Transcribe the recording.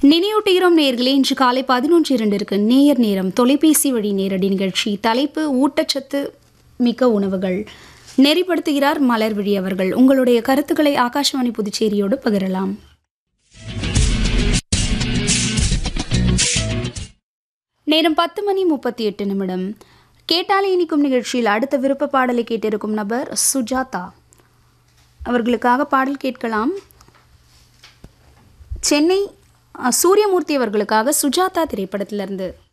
நினைவூட்டுகிறோம் நேர்களே இன்று காலை பதினொன்று இரண்டிற்கு நேயர் நேரம் தொலைபேசி வழி நேரடி நிகழ்ச்சி தலைப்பு ஊட்டச்சத்து மிக்க உணவுகள் நெறிப்படுத்துகிறார் மலர்விழி அவர்கள் உங்களுடைய கருத்துக்களை ஆகாஷவாணி புதுச்சேரியோடு பகிரலாம் நேரம் பத்து மணி முப்பத்தி எட்டு நிமிடம் கேட்டாலே இனிக்கும் நிகழ்ச்சியில் அடுத்த விருப்ப பாடலை கேட்டிருக்கும் நபர் சுஜாதா அவர்களுக்காக பாடல் கேட்கலாம் சென்னை அ, சூரியமூர்த்தி அவர்களுக்காக சுஜாதா திரைப்படத்திலிருந்து